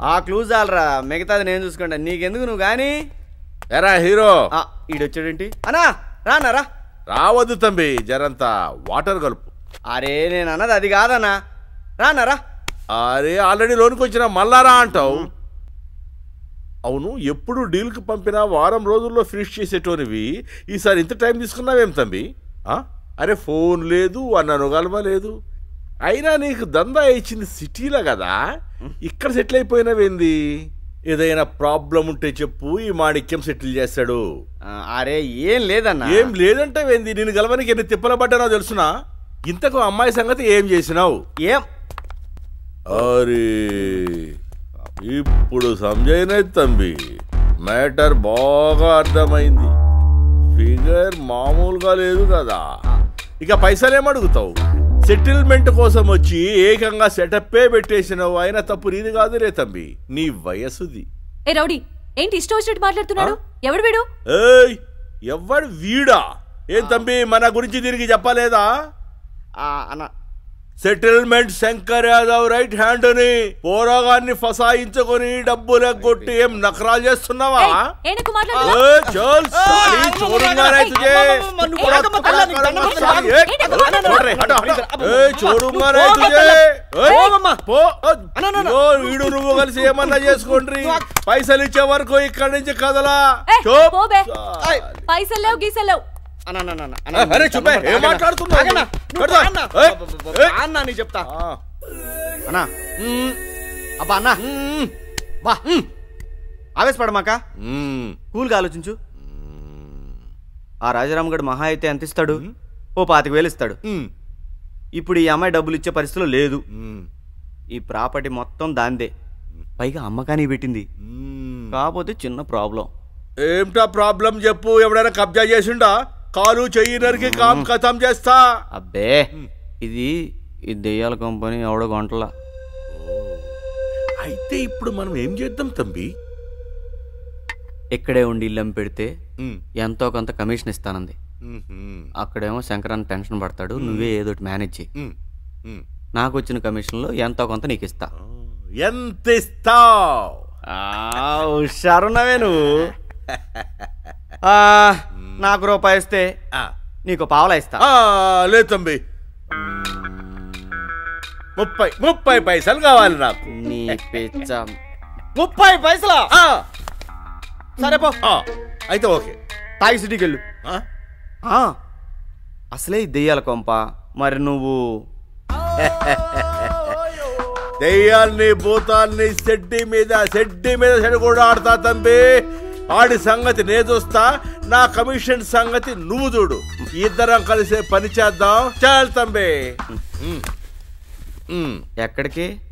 ఆ క్లూ చాలరా మిగతాది నేను చూసుకుంటా నీకెందుకు నువ్వు కానీ ఎరా హీరో ఈడొచ్చాడేంటి అన్నా రానా రా రావద్దు తంబి జరంతా వాటర్ కలుపు అరే నేను అన్నది అది కాదన్నా రానా రా అరే ఆల్రెడీ లోనికి వచ్చిన మల్లారా అంటావు అవును ఎప్పుడు డీల్కి పంపినా వారం రోజుల్లో ఫినిష్ చేసేటోనివి ఈసారి ఇంత టైం తీసుకున్నావేం తంబి ఆ? అరే ఫోన్ లేదు అన్నాను గలమ లేదు అయినా నీకు దందా ఇచ్చింది సిటీలో కదా ఇక్కడ సెటిల్ అయిపోయినవేంది ఏదైనా ప్రాబ్లం ఉంటే చెప్పు ఈ మాణిక్యం సెటిల్ చేస్తాడు ఆ, అరే ఏం లేదన్నా ఏం లేదంటే ఏంది నేను గెలవనికి ఎన్ని తిప్పల పడ్డానో తెలుసునా ఇంతకు అమ్మాయి సంగతి ఏం చేసినావు ఏం అరే ఇప్పుడు సంజయ్నే తంబి మ్యాటర్ బాగా అర్థమైంది ఫిగర్ మామూలుగా లేదు కదా ఇక పైసలేమడుగుతావు సెటిల్మెంట్ కోసం వచ్చి ఏకంగా సెటప్పే పెట్టేసినావు అయినా తప్పు నీది కాదులే తంబి నీ వయసుది ఏ రౌడీ ఏంటి ఇష్టం వచ్చినట్టు మాట్లాడుతున్నాడు ఎవడు వీడు ఏయ్ ఎవ్వడు వీడా ఏం తంబి మన గురించి తిరిగి చెప్పలేదా ఆ, అన్న settlement Shankar Yadav right hand అని పోరాగాన్ని ఫసాయించుకొని డబ్బులు కొట్టి ఏం నకరాలు చేస్తున్నావా ఏయ్, ఏనకు ఏ, మాట్లాడుతున్నావు చల్, సాలి, చోరుంగా రే తుझे. నువ్వు ఆగమ్మ, కళ్ళ నీకు దండం పెడతా. సాలి, ఏ, చూడు రే, హటో, హటో. ఏ, చోరుంగా రే పో, తుझे. ఏ, పోవమ్మ. పో. అన్న, అన్న, అన్న. ఇదిగో, వీడు నువ్వు కలిసి ఏమన్నా చేసుకోండి పైసలు ఇచ్చే వరకు ఇక్కడి నుంచి కదలా ఏ, చూప్. పోబే. సాలి. పైసలు లేవు గీసలు లేవు అన్న, అన్న, అన్న, అన్న, అరే, అన్న, చూపే, అన్న, ఏం ఆగన్నా. మాట్లాడుతున్నావు? ఆగన్నా. నువ్వు పెడతా. అన్న. ఏయ్, ఏయ్. అన్న నీ చెప్తా ఆ. అన్నా మ్మ్. అబ్బా అన్న మ్మ్. బా ఆవేశపడమాక మ్మ్. కూల్గా ఆలోచించు ఆ రాజారాం గడు మహా అయితే ఎంత ఇస్తాడు ఓ పాతిక వేలు ఇస్తాడు మ్మ్. ఇప్పుడు ఈ అమ్మాయి డబ్బులు ఇచ్చే పరిస్థితిలో లేదు మ్మ్. ఈ ప్రాపర్టీ మొత్తం దాందే పైగా అమ్మకానికి పెట్టింది మ్మ్. కాకపోతే చిన్న ప్రాబ్లం ఏమిటా ప్రాబ్లం చెప్పు ఎవడైనా కబ్జా చేసిండా కాలు చెయ్యి నరికి కామ్ ఖతం చేస్తా అబ్బే ఇది ఈ దెయ్యాల కంపెనీ ఎవడో గంటల అయితే ఇప్పుడు మనం ఏం చేద్దాం తంబి ఇక్కడే ఉండి ఇల్లం పెడితే మ్మ్. ఎంతో కొంత కమిషన్ ఇస్తానంది మ్మ్. అక్కడేమో శంకరాన్ని టెన్షన్ పడతాడు నువ్వే ఏదో ఒకటి మేనేజ్ చేయి మ్మ్. మ్మ్. నాకు వచ్చిన కమిషన్లో ఎంతో కొంత నీకు ఇస్తా ఎంత ఇస్తావ్ హుషారున్నావే నువ్వు ఆ, నాకు రూపాయి ఇస్తే ఆ. నీకు పావలా ఇస్తా ఆ, లేదు తంబి ముప్పై ముప్పై పైసలు కావాలి నాకు నీ పిచ్చ ముప్పై పైసలా ఆ, సరే పో ఆ, అయితే ఓకే తాగి సిటీకి వెళ్ళు ఆ? ఆ, అసలే ఈ దెయ్యాల కొంప మరి నువ్వు దెయ్యాల్ని భూతాల్ని సెడ్డి మీద సెడ్డి మీద సెడి కూడా ఆడతా తంబి ఆడి సంగతి నే చూస్తా నా కమిషన్ సంగతి నువ్వు చూడు ఇద్దరం కలిసే పని చేద్దాం చాలు తంబి ఉమ్. ఉమ్. ఎక్కడికి